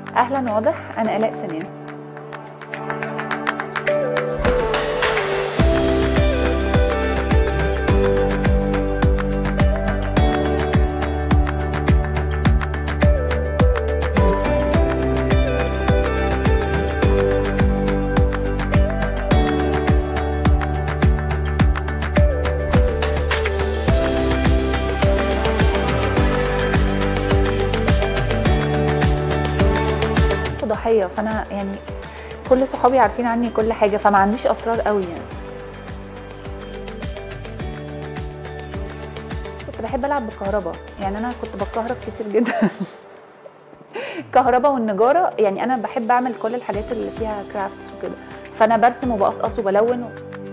اهلا واضح انا الاء سنان ضحيه فانا يعني كل صحابي عارفين عني كل حاجه فما عنديش اسرار قوي يعني كنت بحب العب بالكهرباء يعني انا كنت بتكهرب كتير جدا الكهرباء والنجاره يعني انا بحب اعمل كل الحاجات اللي فيها كرافتس وكده فانا برسم وبقصقص وبلون و...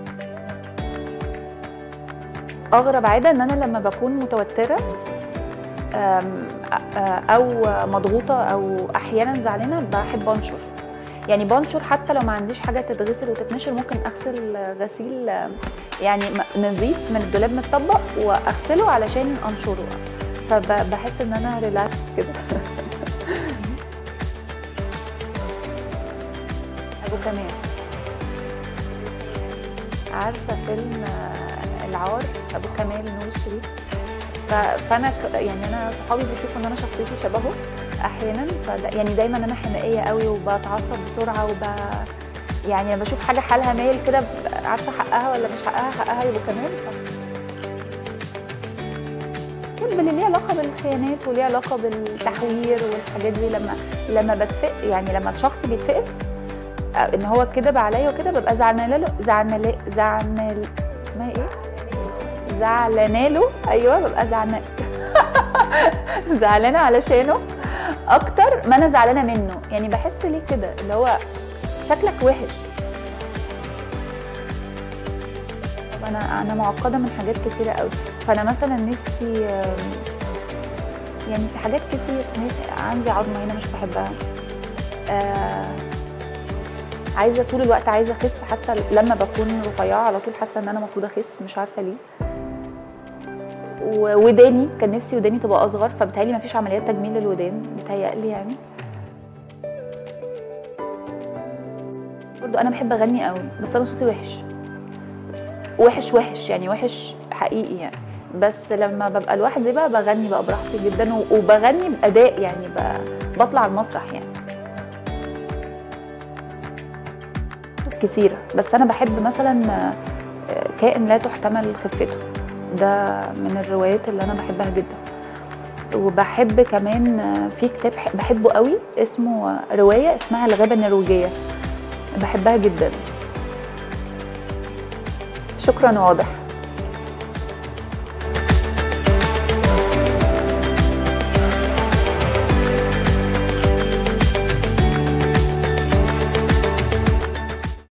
اغرب عاده ان انا لما بكون متوتره أم، أ- او مضغوطه او احيانا زعلانه بحب انشر يعني بنشر حتى لو ما عنديش حاجه تتغسل وتتنشر ممكن اغسل غسيل آم، يعني م- نظيف من الدولاب متطبق واغسله علشان انشره فبحس ان انا ريلاكس كده ابو كمال عارفه فيلم آه، العار ابو كمال نور الشريف ف- فانا ك- يعني انا صحابي بيشوفوا ان انا شخصيتي شبهه احيانا فدا يعني دايما انا حمائيه قوي وبتعصب بسرعه وب يعني لما بشوف حاجه حالها مايل كده ب- عارفه حقها ولا مش حقها حقها يبقى كمان الكذب اللي ليه علاقه بالخيانات وليه علاقه بالتحوير والحاجات دي لما لما بتفق يعني لما الشخص بيتفقد آه، ان هو كذب عليا وكده ببقى زعلانه له زعلانه زعلانه اسمها ايه؟ زعلانه له ايوه ببقى زعلانه زعلانه علشانه اكتر ما انا زعلانه منه يعني بحس ليه كده اللي هو شكلك وحش طب انا انا معقده من حاجات كتيره قوي فانا مثلا نفسي آم، يعني في حاجات كتير نفسي عندي عظمه هنا مش بحبها آه عايزه طول الوقت عايزه اخس حتى لما بكون رفيعه على طول حاسه ان انا المفروض اخس مش عارفه ليه ووداني كان نفسي وداني تبقى اصغر فبتهيألي مفيش عمليات تجميل للودان بتهيألي يعني برضو انا بحب اغني قوي بس انا صوتي وحش وحش وحش يعني وحش حقيقي يعني بس لما ببقى لوحدي بقى بغني بقى براحتي جدا و- وبغني باداء يعني ب- بطلع المسرح يعني كتيرة بس أنا بحب مثلا آه، كائن لا تحتمل خفته ده من الروايات اللي أنا بحبها جدا وبحب كمان آه، في كتاب ح- بحبه قوي اسمه آه، رواية اسمها الغابة النرويجية بحبها جدا شكرا واضح